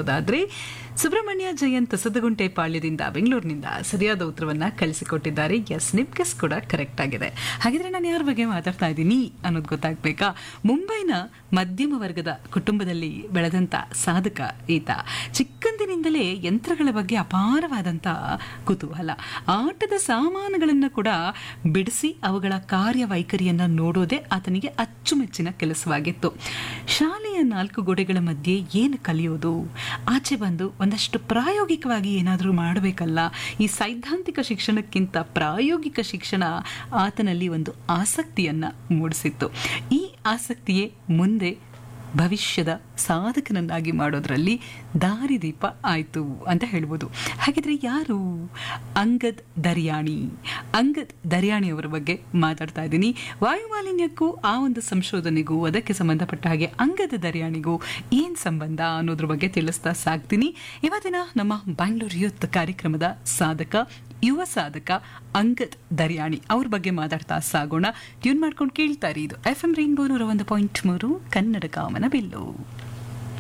ನೋಡೋದಾದ್ರೆ ಸುಬ್ರಹ್ಮಣ್ಯ ಜಯಂತ್ ಸದಗುಂಟೆ ಪಾಳ್ಯದಿಂದ ಬೆಂಗಳೂರಿನಿಂದ ಸರಿಯಾದ ಉತ್ತರವನ್ನ ಕಳಿಸಿಕೊಟ್ಟಿದ್ದಾರೆ ಎಸ್ ನಿಮ್ಗೆಸ್ ಕೂಡ ಕರೆಕ್ಟ್ ಆಗಿದೆ ಹಾಗಿದ್ರೆ ನಾನು ಯಾರ ಬಗ್ಗೆ ಮಾತಾಡ್ತಾ ಇದ್ದೀನಿ ಅನ್ನೋದು ಗೊತ್ತಾಗ್ಬೇಕಾ ಮುಂಬೈನ ಮಧ್ಯಮ ವರ್ಗದ ಕುಟುಂಬದಲ್ಲಿ ಬೆಳೆದಂತ ಸಾಧಕ ಈತ ಚಿಕ್ಕಂದಿನಿಂದಲೇ ಯಂತ್ರಗಳ ಬಗ್ಗೆ ಅಪಾರವಾದಂತ ಕುತೂಹಲ ಆಟದ ಸಾಮಾನುಗಳನ್ನು ಕೂಡ ಬಿಡಿಸಿ ಅವುಗಳ ಕಾರ್ಯವೈಖರಿಯನ್ನ ನೋಡೋದೇ ಆತನಿಗೆ ಅಚ್ಚುಮೆಚ್ಚಿನ ಕೆಲಸವಾಗಿತ್ತು ಶಾಲೆಯ ನಾಲ್ಕು ಗೋಡೆಗಳ ಮಧ್ಯೆ ಏನು ಕಲಿಯೋದು ಆಚೆ ಬಂದು ಒಂದಷ್ಟು ಪ್ರಾಯೋಗಿಕವಾಗಿ ಏನಾದರೂ ಮಾಡಬೇಕಲ್ಲ ಈ ಸೈದ್ಧಾಂತಿಕ ಶಿಕ್ಷಣಕ್ಕಿಂತ ಪ್ರಾಯೋಗಿಕ ಶಿಕ್ಷಣ ಆತನಲ್ಲಿ ಒಂದು ಆಸಕ್ತಿಯನ್ನ ಮೂಡಿಸಿತ್ತು ಈ ಆಸಕ್ತಿಯೇ ಮುಂದೆ ಭವಿಷ್ಯದ ಸಾಧಕನನ್ನಾಗಿ ಮಾಡೋದ್ರಲ್ಲಿ ದಾರಿದೀಪ ಆಯಿತು ಅಂತ ಹೇಳ್ಬೋದು ಹಾಗಿದ್ರೆ ಯಾರು ಅಂಗದ್ ದರ್ಯಾಣಿ ಅಂಗದ್ ದರ್ಯಾಣಿ ಅವರ ಬಗ್ಗೆ ಮಾತಾಡ್ತಾ ಇದ್ದೀನಿ ವಾಯುಮಾಲಿನ್ಯಕ್ಕೂ ಆ ಒಂದು ಸಂಶೋಧನೆಗೂ ಅದಕ್ಕೆ ಸಂಬಂಧಪಟ್ಟ ಹಾಗೆ ಅಂಗದ ದರ್ಯಾಣಿಗೂ ಏನ್ ಸಂಬಂಧ ಅನ್ನೋದ್ರ ಬಗ್ಗೆ ತಿಳಿಸ್ತಾ ಸಾಕ್ತೀನಿ ಇವತ್ತಿನ ನಮ್ಮ ಬ್ಯಾಂಗ್ಳೂರ್ ಯೂತ್ ಕಾರ್ಯಕ್ರಮದ ಸಾಧಕ ಯುವ ಸಾಧಕ ಅಂಗದ್ ದರ್ಯಾಣಿ ಅವ್ರ ಬಗ್ಗೆ ಮಾತಾಡ್ತಾ ಸಾಗೋಣ ಟ್ಯೂನ್ ಮಾಡ್ಕೊಂಡು ಕೇಳ್ತಾರೆ ಇದು ಎಫ್ ಎಂ ರೈನ್ಬೋ ನೂರ ಒಂದು ಪಾಯಿಂಟ್ ಮೂರು ಕನ್ನಡ ಕಾಮನ ಬಿಲ್ಲು